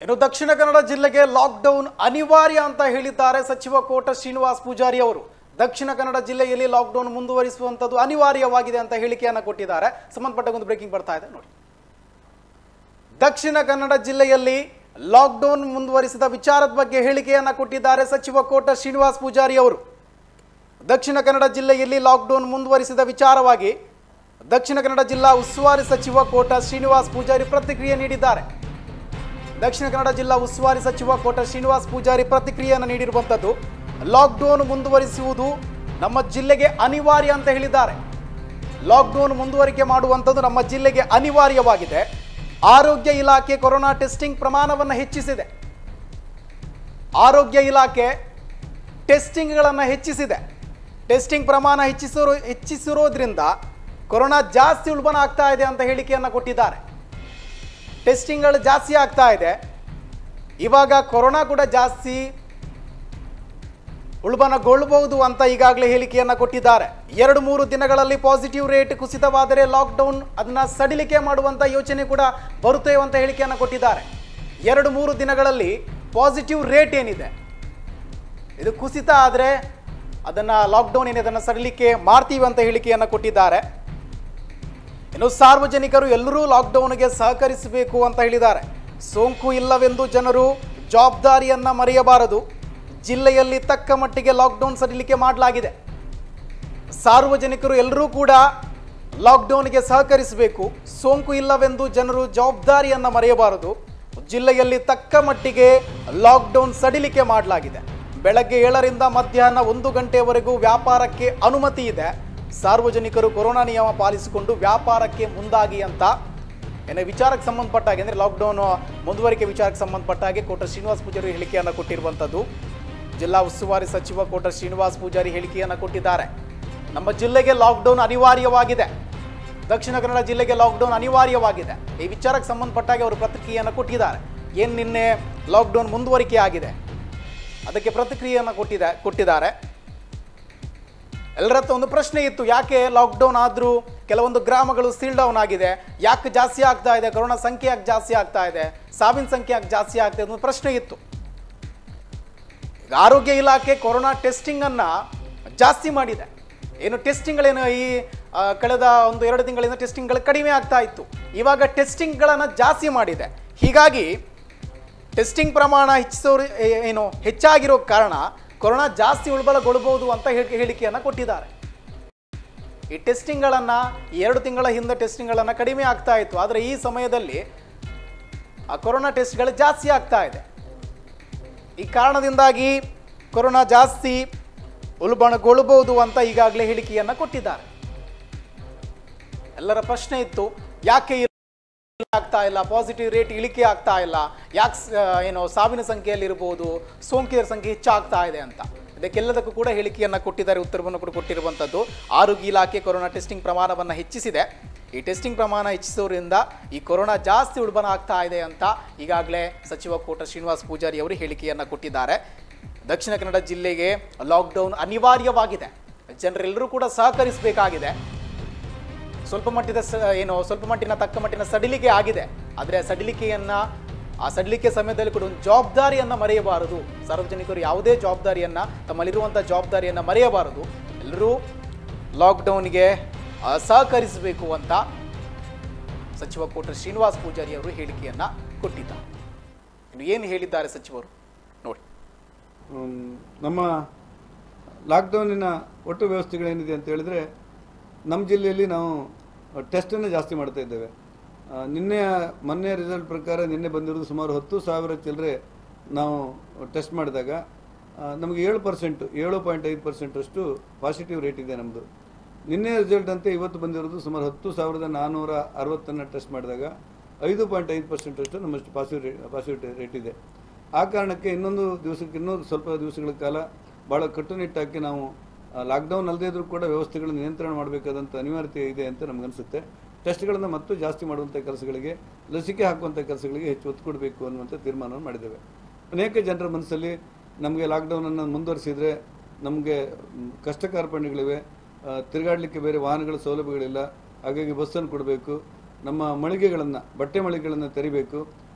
ಇನ್ನು ದಕ್ಷಿಣ ಕನ್ನಡ ಜಿಲ್ಲೆಗೆ ಲಾಕ್ಡೌನ್ ಅನಿವಾರ್ಯ ಅಂತ ಹೇಳಿದ್ದಾರೆ ಸಚಿವ ಕೋಟ ಶ್ರೀನಿವಾಸ್ ಪೂಜಾರಿ ಅವರು ದಕ್ಷಿಣ ಕನ್ನಡ ಜಿಲ್ಲೆಯಲ್ಲಿ ಲಾಕ್ಡೌನ್ ಮುಂದುವರಿಸುವಂತದ್ದು ಅನಿವಾರ್ಯವಾಗಿದೆ ಅಂತ ಹೇಳಿಕೆಯನ್ನ ಕೊಟ್ಟಿದ್ದಾರೆ ಸಂಬಂಧಪಟ್ಟ ಒಂದು ಬ್ರೇಕಿಂಗ್ ಬರ್ತಾ ಇದೆ ನೋಡಿ ದಕ್ಷಿಣ ಕನ್ನಡ ಜಿಲ್ಲೆಯಲ್ಲಿ ಲಾಕ್ಡೌನ್ ಮುಂದುವರಿಸಿದ ವಿಚಾರದ ಬಗ್ಗೆ ಹೇಳಿಕೆಯನ್ನ ಕೊಟ್ಟಿದ್ದಾರೆ ಸಚಿವ ಕೋಟ ಶ್ರೀನಿವಾಸ್ ಪೂಜಾರಿ ಅವರು ದಕ್ಷಿಣ ಕನ್ನಡ ಜಿಲ್ಲೆಯಲ್ಲಿ ಲಾಕ್ಡೌನ್ ಮುಂದುವರಿಸಿದ ವಿಚಾರವಾಗಿ ದಕ್ಷಿಣ ಕನ್ನಡ ಜಿಲ್ಲಾ ಉಸ್ತುವಾರಿ ಸಚಿವ ಕೋಟ ಶ್ರೀನಿವಾಸ್ ಪೂಜಾರಿ ಪ್ರತಿಕ್ರಿಯೆ ನೀಡಿದ್ದಾರೆ ದಕ್ಷಿಣ ಕನ್ನಡ ಜಿಲ್ಲಾ ಉಸ್ತುವಾರಿ ಸಚಿವ ಕೋಟ ಶ್ರೀನಿವಾಸ್ ಪೂಜಾರಿ ಪ್ರತಿಕ್ರಿಯೆಯನ್ನು ನೀಡಿರುವಂಥದ್ದು ಲಾಕ್ಡೌನ್ ಮುಂದುವರಿಸುವುದು ನಮ್ಮ ಜಿಲ್ಲೆಗೆ ಅನಿವಾರ್ಯ ಅಂತ ಹೇಳಿದ್ದಾರೆ ಲಾಕ್ಡೌನ್ ಮುಂದುವರಿಕೆ ಮಾಡುವಂಥದ್ದು ನಮ್ಮ ಜಿಲ್ಲೆಗೆ ಅನಿವಾರ್ಯವಾಗಿದೆ ಆರೋಗ್ಯ ಇಲಾಖೆ ಕೊರೋನಾ ಟೆಸ್ಟಿಂಗ್ ಪ್ರಮಾಣವನ್ನು ಹೆಚ್ಚಿಸಿದೆ ಆರೋಗ್ಯ ಇಲಾಖೆ ಟೆಸ್ಟಿಂಗ್ಗಳನ್ನು ಹೆಚ್ಚಿಸಿದೆ ಟೆಸ್ಟಿಂಗ್ ಪ್ರಮಾಣ ಹೆಚ್ಚಿಸಿರೋ ಹೆಚ್ಚಿಸಿರೋದ್ರಿಂದ ಕೊರೋನಾ ಜಾಸ್ತಿ ಉಲ್ಬಣ ಆಗ್ತಾ ಇದೆ ಅಂತ ಹೇಳಿಕೆಯನ್ನು ಕೊಟ್ಟಿದ್ದಾರೆ ಟೆಸ್ಟಿಂಗ್ಗಳು ಜಾಸ್ತಿ ಆಗ್ತಾ ಇದೆ ಇವಾಗ ಕೊರೋನಾ ಕೂಡ ಜಾಸ್ತಿ ಉಲ್ಬಣಗೊಳ್ಳಬಹುದು ಅಂತ ಈಗಾಗಲೇ ಹೇಳಿಕೆಯನ್ನು ಕೊಟ್ಟಿದ್ದಾರೆ ಎರಡು ಮೂರು ದಿನಗಳಲ್ಲಿ ಪಾಸಿಟಿವ್ ರೇಟ್ ಕುಸಿತವಾದರೆ ಲಾಕ್ಡೌನ್ ಅದನ್ನ ಸಡಿಲಿಕೆ ಮಾಡುವಂಥ ಯೋಚನೆ ಕೂಡ ಬರುತ್ತೇವೆ ಅಂತ ಹೇಳಿಕೆಯನ್ನು ಕೊಟ್ಟಿದ್ದಾರೆ ಎರಡು ಮೂರು ದಿನಗಳಲ್ಲಿ ಪಾಸಿಟಿವ್ ರೇಟ್ ಏನಿದೆ ಇದು ಕುಸಿತ ಆದರೆ ಅದನ್ನು ಲಾಕ್ಡೌನ್ ಏನಿದೆ ಅದನ್ನು ಸಡಿಲಿಕೆ ಮಾಡ್ತೀವಿ ಅಂತ ಹೇಳಿಕೆಯನ್ನು ಕೊಟ್ಟಿದ್ದಾರೆ ಇನ್ನು ಸಾರ್ವಜನಿಕರು ಎಲ್ಲರೂ ಲಾಕ್ಡೌನ್ಗೆ ಸಹಕರಿಸಬೇಕು ಅಂತ ಹೇಳಿದ್ದಾರೆ ಸೋಂಕು ಇಲ್ಲವೆಂದು ಜನರು ಜವಾಬ್ದಾರಿಯನ್ನ ಮರೆಯಬಾರದು ಜಿಲ್ಲೆಯಲ್ಲಿ ತಕ್ಕ ಮಟ್ಟಿಗೆ ಲಾಕ್ಡೌನ್ ಸಡಿಲಿಕೆ ಮಾಡಲಾಗಿದೆ ಸಾರ್ವಜನಿಕರು ಎಲ್ಲರೂ ಕೂಡ ಲಾಕ್ಡೌನ್ಗೆ ಸಹಕರಿಸಬೇಕು ಸೋಂಕು ಇಲ್ಲವೆಂದು ಜನರು ಜವಾಬ್ದಾರಿಯನ್ನ ಮರೆಯಬಾರದು ಜಿಲ್ಲೆಯಲ್ಲಿ ತಕ್ಕ ಮಟ್ಟಿಗೆ ಲಾಕ್ಡೌನ್ ಸಡಿಲಿಕೆ ಮಾಡಲಾಗಿದೆ ಬೆಳಗ್ಗೆ ಏಳರಿಂದ ಮಧ್ಯಾಹ್ನ ಒಂದು ಗಂಟೆಯವರೆಗೂ ವ್ಯಾಪಾರಕ್ಕೆ ಅನುಮತಿ ಇದೆ ಸಾರ್ವಜನಿಕರು ಕೊರೋನಾ ನಿಯಮ ಪಾಲಿಸಿಕೊಂಡು ವ್ಯಾಪಾರಕ್ಕೆ ಮುಂದಾಗಿ ಅಂತ ಏನೇ ವಿಚಾರಕ್ಕೆ ಸಂಬಂಧಪಟ್ಟ ಹಾಗೆ ಅಂದರೆ ಲಾಕ್ಡೌನ್ ಮುಂದುವರಿಕೆ ವಿಚಾರಕ್ಕೆ ಸಂಬಂಧಪಟ್ಟ ಹಾಗೆ ಕೋಟ ಶ್ರೀನಿವಾಸ್ ಪೂಜಾರಿ ಹೇಳಿಕೆಯನ್ನು ಕೊಟ್ಟಿರುವಂಥದ್ದು ಜಿಲ್ಲಾ ಉಸ್ತುವಾರಿ ಸಚಿವ ಕೋಟ ಶ್ರೀನಿವಾಸ್ ಪೂಜಾರಿ ಹೇಳಿಕೆಯನ್ನು ಕೊಟ್ಟಿದ್ದಾರೆ ನಮ್ಮ ಜಿಲ್ಲೆಗೆ ಲಾಕ್ಡೌನ್ ಅನಿವಾರ್ಯವಾಗಿದೆ ದಕ್ಷಿಣ ಕನ್ನಡ ಜಿಲ್ಲೆಗೆ ಲಾಕ್ಡೌನ್ ಅನಿವಾರ್ಯವಾಗಿದೆ ಈ ವಿಚಾರಕ್ಕೆ ಸಂಬಂಧಪಟ್ಟಾಗೆ ಅವರು ಪ್ರತಿಕ್ರಿಯೆಯನ್ನು ಕೊಟ್ಟಿದ್ದಾರೆ ಏನು ನಿನ್ನೆ ಲಾಕ್ಡೌನ್ ಮುಂದುವರಿಕೆ ಆಗಿದೆ ಅದಕ್ಕೆ ಪ್ರತಿಕ್ರಿಯೆಯನ್ನು ಕೊಟ್ಟಿದೆ ಕೊಟ್ಟಿದ್ದಾರೆ ಎಲ್ಲರ ಹತ್ರ ಒಂದು ಪ್ರಶ್ನೆ ಇತ್ತು ಯಾಕೆ ಲಾಕ್ಡೌನ್ ಆದರೂ ಕೆಲವೊಂದು ಗ್ರಾಮಗಳು ಸೀಲ್ ಡೌನ್ ಆಗಿದೆ ಯಾಕೆ ಜಾಸ್ತಿ ಆಗ್ತಾ ಇದೆ ಕೊರೋನಾ ಸಂಖ್ಯೆ ಯಾಕೆ ಜಾಸ್ತಿ ಆಗ್ತಾ ಇದೆ ಸಾವಿನ ಸಂಖ್ಯೆ ಯಾಕೆ ಜಾಸ್ತಿ ಆಗ್ತಾ ಇದೆ ಒಂದು ಪ್ರಶ್ನೆ ಇತ್ತು ಈಗ ಆರೋಗ್ಯ ಇಲಾಖೆ ಕೊರೋನಾ ಟೆಸ್ಟಿಂಗನ್ನು ಜಾಸ್ತಿ ಮಾಡಿದೆ ಏನು ಟೆಸ್ಟಿಂಗ್ಗಳೇನು ಈ ಆ, ಕಳೆದ ಒಂದು ಎರಡು ತಿಂಗಳಿಂದ ಟೆಸ್ಟಿಂಗ್ಗಳು ಕಡಿಮೆ ಆಗ್ತಾ ಇತ್ತು ಇವಾಗ ಟೆಸ್ಟಿಂಗ್ಗಳನ್ನು ಜಾಸ್ತಿ ಮಾಡಿದೆ ಹೀಗಾಗಿ ಟೆಸ್ಟಿಂಗ್ ಪ್ರಮಾಣ ಹೆಚ್ಚಿಸೋರು ಏ- ಏನು ಹೆಚ್ಚಾಗಿರೋ ಕಾರಣ ಕೊರೋನಾ ಜಾಸ್ತಿ ಉಳ್ಬಲಗೊಳ್ಬಹುದು ಅಂತ ಹೇಳಿ ಹೇಳಿಕೆಯನ್ನು ಕೊಟ್ಟಿದ್ದಾರೆ ಈ ಟೆಸ್ಟಿಂಗ್ಗಳನ್ನು ಎರಡು ತಿಂಗಳ ಹಿಂದೆ ಟೆಸ್ಟಿಂಗ್ಗಳನ್ನು ಕಡಿಮೆ ಆಗ್ತಾ ಇತ್ತು ಆದರೆ ಈ ಸಮಯದಲ್ಲಿ ಆ ಕೊರೋನಾ ಟೆಸ್ಟ್ಗಳು ಜಾಸ್ತಿ ಆಗ್ತಾ ಇದೆ ಈ ಕಾರಣದಿಂದಾಗಿ ಕೊರೋನಾ ಜಾಸ್ತಿ ಉಲ್ಬಣಗೊಳ್ಳಬಹುದು ಅಂತ ಈಗಾಗಲೇ ಹೇಳಿಕೆಯನ್ನು ಕೊಟ್ಟಿದ್ದಾರೆ ಎಲ್ಲರ ಪ್ರಶ್ನೆ ಇತ್ತು ಯಾಕೆ ಈ ಆಗ್ತಾ ಇಲ್ಲ ಪಾಸಿಟಿವ್ ರೇಟ್ ಇಳಿಕೆ ಆಗ್ತಾ ಇಲ್ಲ ಯಾಕೆ ಏನು ಸಾವಿನ ಸಂಖ್ಯೆಯಲ್ಲಿ ಇರಬಹುದು ಸೋಂಕಿತರ ಸಂಖ್ಯೆ ಹೆಚ್ಚಾಗ್ತಾ ಇದೆ ಅಂತ ಇದಕ್ಕೆಲ್ಲದಕ್ಕೂ ಕೂಡ ಹೇಳಿಕೆಯನ್ನು ಕೊಟ್ಟಿದ್ದಾರೆ ಉತ್ತರವನ್ನು ಕೂಡ ಕೊಟ್ಟಿರುವಂಥದ್ದು ಆರೋಗ್ಯ ಇಲಾಖೆ ಕೊರೋನಾ ಟೆಸ್ಟಿಂಗ್ ಪ್ರಮಾಣವನ್ನು ಹೆಚ್ಚಿಸಿದೆ ಈ ಟೆಸ್ಟಿಂಗ್ ಪ್ರಮಾಣ ಹೆಚ್ಚಿಸೋದ್ರಿಂದ ಈ ಕೊರೋನಾ ಜಾಸ್ತಿ ಉಲ್ಬಣ ಆಗ್ತಾ ಇದೆ ಅಂತ ಈಗಾಗಲೇ ಸಚಿವ ಕೋಟ ಶ್ರೀನಿವಾಸ್ ಪೂಜಾರಿ ಅವರು ಹೇಳಿಕೆಯನ್ನು ಕೊಟ್ಟಿದ್ದಾರೆ ದಕ್ಷಿಣ ಕನ್ನಡ ಜಿಲ್ಲೆಗೆ ಲಾಕ್ಡೌನ್ ಅನಿವಾರ್ಯವಾಗಿದೆ ಜನರೆಲ್ಲರೂ ಕೂಡ ಸಹಕರಿಸಬೇಕಾಗಿದೆ ಸ್ವಲ್ಪ ಮಟ್ಟಿದ ಸ ಏನು ಸ್ವಲ್ಪ ಮಟ್ಟಿನ ತಕ್ಕ ಮಟ್ಟಿನ ಸಡಿಲಿಕೆ ಆಗಿದೆ ಆದರೆ ಆ ಸಡಿಲಿಕೆಯನ್ನು ಆ ಸಡಿಲಿಕೆ ಸಮಯದಲ್ಲಿ ಕೂಡ ಒಂದು ಜವಾಬ್ದಾರಿಯನ್ನು ಮರೆಯಬಾರದು ಸಾರ್ವಜನಿಕರು ಯಾವುದೇ ಜವಾಬ್ದಾರಿಯನ್ನು ತಮ್ಮಲ್ಲಿರುವಂಥ ಜವಾಬ್ದಾರಿಯನ್ನು ಮರೆಯಬಾರದು ಎಲ್ಲರೂ ಲಾಕ್ಡೌನ್ಗೆ ಆ, ಸಹಕರಿಸಬೇಕು ಅಂತ ಸಚಿವ ಕೋಟ ಶ್ರೀನಿವಾಸ್ ಪೂಜಾರಿ ಅವರು ಹೇಳಿಕೆಯನ್ನು ಕೊಟ್ಟಿದ್ದಾರೆ ಇನ್ನು ಏನು ಹೇಳಿದ್ದಾರೆ ಸಚಿವರು ನೋಡಿ ಹ್ಮ್, ನಮ್ಮ ಲಾಕ್ಡೌನಿನ ಒಟ್ಟು ವ್ಯವಸ್ಥೆಗಳೇನಿದೆ ಅಂತ ಹೇಳಿದ್ರೆ ನಮ್ಮ ಜಿಲ್ಲೆಯಲ್ಲಿ ನಾವು ಟೆಸ್ಟನ್ನು ಜಾಸ್ತಿ ಮಾಡ್ತಾ ಇದ್ದೇವೆ ಆ, ನಿನ್ನೆ ಮೊನ್ನೆ ರಿಸಲ್ಟ್ ಪ್ರಕಾರ ನಿನ್ನೆ ಬಂದಿರೋದು ಸುಮಾರು ಹತ್ತು ಸಾವಿರ ಚಿಲ್ಲರೆ ನಾವು ಟೆಸ್ಟ್ ಮಾಡಿದಾಗ ಆ, ನಮಗೆ ಏಳು ಪರ್ಸೆಂಟು ಏಳು ಪಾಯಿಂಟ್ ಐದು ಪರ್ಸೆಂಟಷ್ಟು ಪಾಸಿಟಿವ್ ರೇಟ್ ಇದೆ ನಮ್ಮದು ನಿನ್ನೆ ರಿಸಲ್ಟ್ ಅಂತೆ ಇವತ್ತು ಬಂದಿರೋದು ಸುಮಾರು ಹತ್ತು ಸಾವಿರದ ನಾನ್ನೂರ ಅರವತ್ತನ್ನು ಟೆಸ್ಟ್ ಮಾಡಿದಾಗ ಐದು ಪಾಯಿಂಟ್ ಐದು ಪರ್ಸೆಂಟಷ್ಟು ನಮ್ಮಷ್ಟು ಪಾಸಿಟಿವ್ ರೇಟ್ ಪಾಸಿಟಿವ್ ರೇಟ್ ಇದೆ ಆ ಕಾರಣಕ್ಕೆ ಇನ್ನೊಂದು ದಿವಸಕ್ಕೆ ಇನ್ನೂ ಸ್ವಲ್ಪ ದಿವಸಗಳ ಕಾಲ ಭಾಳ ಕಟ್ಟುನಿಟ್ಟಾಗಿ ನಾವು ಲಾಕ್ಡೌನ್ ಅಲ್ಲದೇ ಇದ್ರೂ ಕೂಡ ವ್ಯವಸ್ಥೆಗಳನ್ನು ನಿಯಂತ್ರಣ ಮಾಡಬೇಕಾದಂಥ ಅನಿವಾರ್ಯತೆ ಇದೆ ಅಂತ ನಮಗನ್ಸುತ್ತೆ ಟೆಸ್ಟ್ಗಳನ್ನು ಮತ್ತು ಜಾಸ್ತಿ ಮಾಡುವಂಥ ಕೆಲಸಗಳಿಗೆ ಲಸಿಕೆ ಹಾಕುವಂಥ ಕೆಲಸಗಳಿಗೆ ಹೆಚ್ಚು ಒತ್ತು ಕೊಡಬೇಕು ಅನ್ನುವಂಥ ತೀರ್ಮಾನವನ್ನು ಮಾಡಿದ್ದೇವೆ ಅನೇಕ ಜನರ ಮನಸ್ಸಲ್ಲಿ ನಮಗೆ ಲಾಕ್ಡೌನನ್ನು ಮುಂದುವರಿಸಿದರೆ ನಮಗೆ ಮ್, ಕಷ್ಟ ಕಾರ್ಪಣ್ಯಗಳಿವೆ ಆ, ತಿರುಗಾಡಲಿಕ್ಕೆ ಬೇರೆ ವಾಹನಗಳ ಸೌಲಭ್ಯಗಳಿಲ್ಲ ಹಾಗಾಗಿ ಬಸ್ಸನ್ನು ಕೊಡಬೇಕು ನಮ್ಮ ಮಳಿಗೆಗಳನ್ನು ಬಟ್ಟೆ ಮಳಿಗೆಗಳನ್ನು ತೆರಿಬೇಕು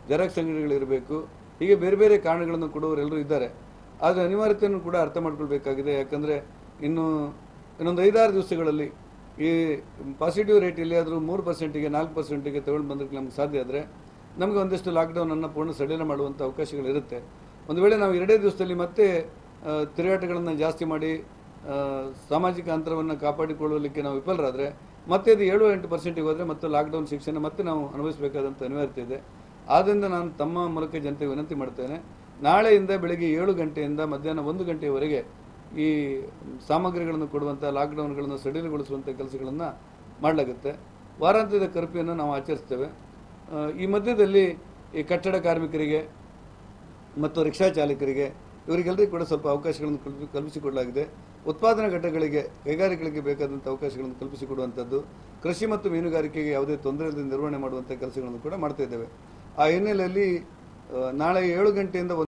ಜೆರಾಕ್ಸ್ ಅಂಗಡಿಗಳಿರಬೇಕು ಹೀಗೆ ಬೇರೆ ಬೇರೆ ಕಾರಣಗಳನ್ನು ಕೊಡುವವರೆಲ್ಲರೂ ಇದ್ದಾರೆ ಆದರೆ ಅನಿವಾರ್ಯತೆಯನ್ನು ಕೂಡ ಅರ್ಥ ಮಾಡ್ಕೊಳ್ಬೇಕಾಗಿದೆ ಯಾಕಂದರೆ ಇನ್ನು ಇನ್ನೊಂದು ಐದಾರು ದಿವಸಗಳಲ್ಲಿ ಈ ಪಾಸಿಟಿವ್ ರೇಟ್ ಎಲ್ಲಿಯಾದರೂ ಮೂರು ಪರ್ಸೆಂಟಿಗೆ ನಾಲ್ಕು ಪರ್ಸೆಂಟಿಗೆ ತಗೊಂಡು ಬಂದಕ್ಕೆ ನಮ್ಗೆ ಸಾಧ್ಯ ಆದರೆ ನಮಗೆ ಒಂದಿಷ್ಟು ಲಾಕ್ಡೌನನ್ನು ಪೂರ್ಣ ಸಡಿಲ ಮಾಡುವಂಥ ಅವಕಾಶಗಳಿರುತ್ತೆ ಒಂದು ವೇಳೆ ನಾವು ಎರಡೇ ದಿವಸದಲ್ಲಿ ಮತ್ತೆ ಆ, ತಿರುಗಾಟಗಳನ್ನು ಜಾಸ್ತಿ ಮಾಡಿ ಆ, ಸಾಮಾಜಿಕ ಅಂತರವನ್ನು ಕಾಪಾಡಿಕೊಳ್ಳಲಿಕ್ಕೆ ನಾವು ವಿಫಲರಾದರೆ ಮತ್ತೆ ಇದು ಏಳು ಎಂಟು ಪರ್ಸೆಂಟಿಗೆ ಹೋದರೆ ಮತ್ತೆ ಲಾಕ್ಡೌನ್ ಶಿಕ್ಷಣ ಮತ್ತೆ ನಾವು ಅನುಭವಿಸಬೇಕಾದಂಥ ಅನಿವಾರ್ಯತೆ ಇದೆ ಆದ್ದರಿಂದ ನಾನು ತಮ್ಮ ಮೂಲಕ ಜನತೆಗೆ ವಿನಂತಿ ಮಾಡ್ತೇನೆ ನಾಳೆಯಿಂದ ಬೆಳಗ್ಗೆ ಏಳು ಗಂಟೆಯಿಂದ ಮಧ್ಯಾಹ್ನ ಒಂದು ಗಂಟೆಯವರೆಗೆ ಈ ಸಾಮಗ್ರಿಗಳನ್ನು ಕೊಡುವಂಥ ಲಾಕ್ಡೌನ್ಗಳನ್ನು ಸಡಿಲಗೊಳಿಸುವಂಥ ಕೆಲಸಗಳನ್ನು ಮಾಡಲಾಗುತ್ತೆ ವಾರಾಂತ್ಯದ ಕರ್ಫ್ಯೂಯನ್ನು ನಾವು ಆಚರಿಸ್ತೇವೆ ಆ, ಈ ಮಧ್ಯದಲ್ಲಿ ಈ ಕಟ್ಟಡ ಕಾರ್ಮಿಕರಿಗೆ ಮತ್ತು ರಿಕ್ಷಾ ಚಾಲಕರಿಗೆ ಇವರಿಗೆಲ್ಲರಿಗೂ ಕೂಡ ಸ್ವಲ್ಪ ಅವಕಾಶಗಳನ್ನು ಕಲ್ಪಿ ಕಲ್ಪಿಸಿಕೊಡಲಾಗಿದೆ ಉತ್ಪಾದನಾ ಘಟಕಗಳಿಗೆ ಕೈಗಾರಿಕೆಗಳಿಗೆ ಬೇಕಾದಂಥ ಅವಕಾಶಗಳನ್ನು ಕಲ್ಪಿಸಿಕೊಡುವಂಥದ್ದು ಕೃಷಿ ಮತ್ತು ಮೀನುಗಾರಿಕೆಗೆ ಯಾವುದೇ ತೊಂದರೆ ಇಲ್ಲದೆ ನಿರ್ವಹಣೆ ಮಾಡುವಂಥ ಕೆಲಸಗಳನ್ನು ಕೂಡ ಮಾಡ್ತಾ ಇದ್ದೇವೆ ಆ ಹಿನ್ನೆಲೆಯಲ್ಲಿ ಆ, ನಾಳೆ ಏಳು ಗಂಟೆಯಿಂದ ಒಂದು